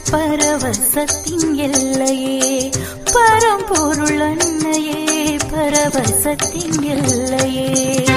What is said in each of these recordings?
பரவசத்தின் எல்லையே பரம்பொருள் அன்னையே பரவசத்தின் எல்லையே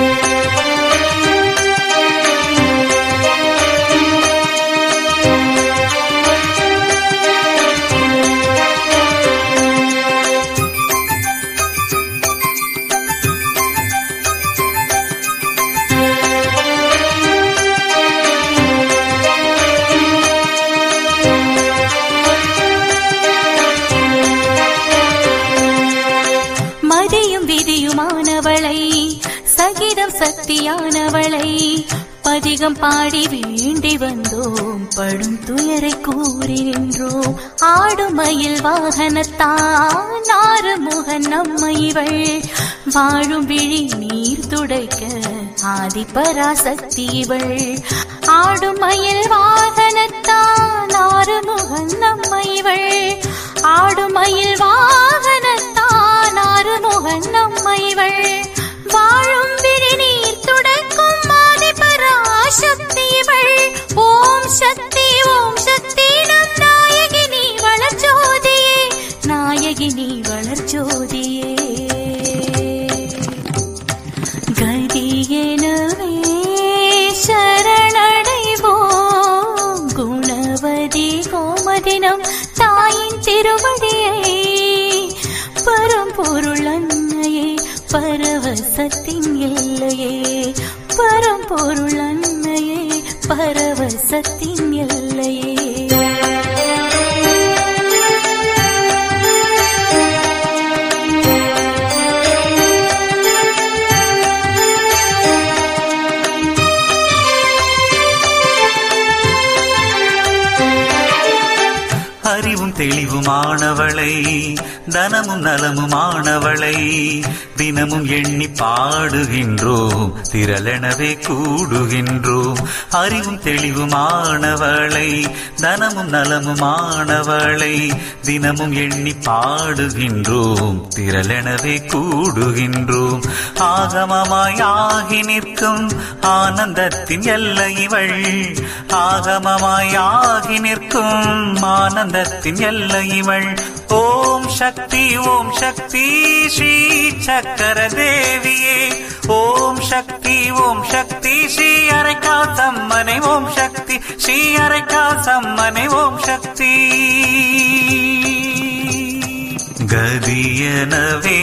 மதியும் விதியுமானவளை சகிதம் சக்தியானவளை பதிகம் பாடி வேண்டி வந்தோம் படும் துயரை கூறி நின்றோம் ஆடுமயில் வாகனத்தான் ஆறு முகன் நம்மை இவள் வாழும் விழி நீர் துடைக்க ஆதி பராசக்தி இவள் ஆடுமயில் வாகனத்தான் ஆறு முகன் நம்மை இவள் ஆடுமயில் வாகனத்தான் ஆறு முகன் நம்மை இவள் வாழும் விழி நீர் துடைக்கும் ஆதி பராசக்தி இவள் ஓம் சக்தி ஓம் சக்தி நம் நாயகினி வளர்ச்சோதியே நாயகினி வளர்ச்சோதியே கதியெனவே சரணடைவோம் குணவதி கோமதினம் தாயின் திருவடியை பரம்பொருள் அன்னையே பரவசத்தின் எல்லையே பரம்பொருள் அன்னையே பரவசத்தின் எல்லையே அறிவும் தெளிவுமானவளை தனமும் நலமுமானவளை தினமும் எண்ணி பாடுகின்றோம் திரளெனவே கூடுகின்றோம் அறிவும் தெளிவுமானவளை தனமும் நலமுமானவளை தினமும் எண்ணி பாடுகின்றோம் திரளெனவே கூடுகின்றோம் ஆகமமாய் ஆகி நிற்கும் ஆனந்தத்தின் எல்லை இவள் ஆகமமாய் ஆகி நிற்கும் ஆனந்தத்தின் எல்லை இவள் ஓம் சக்தி ஓம் சக்தி ஸ்ரீ சக்கர தேவியே ஓம் சக்தி ஓம் சக்தி ஸ்ரீ அரைக்கா சம்மனை ஓம் சக்தி ஸ்ரீ அரைக்கா சம்மனை ஓம் சக்தி கதியனவே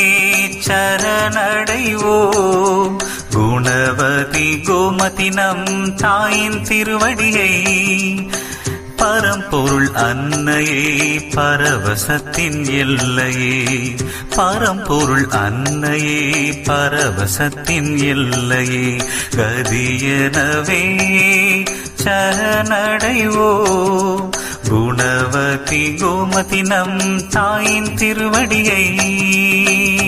சரணடைவோம் குணவதி கோமதி நம் தாயின் திருவடியை பரம்பொருள் அன்னையே பரவசத்தின் எல்லையே பரம்பொருள் அன்னையே பரவசத்தின் எல்லையே கதியனவே சரணடைவோ குணவதி கோமதி நம் தாயின் திருவடியை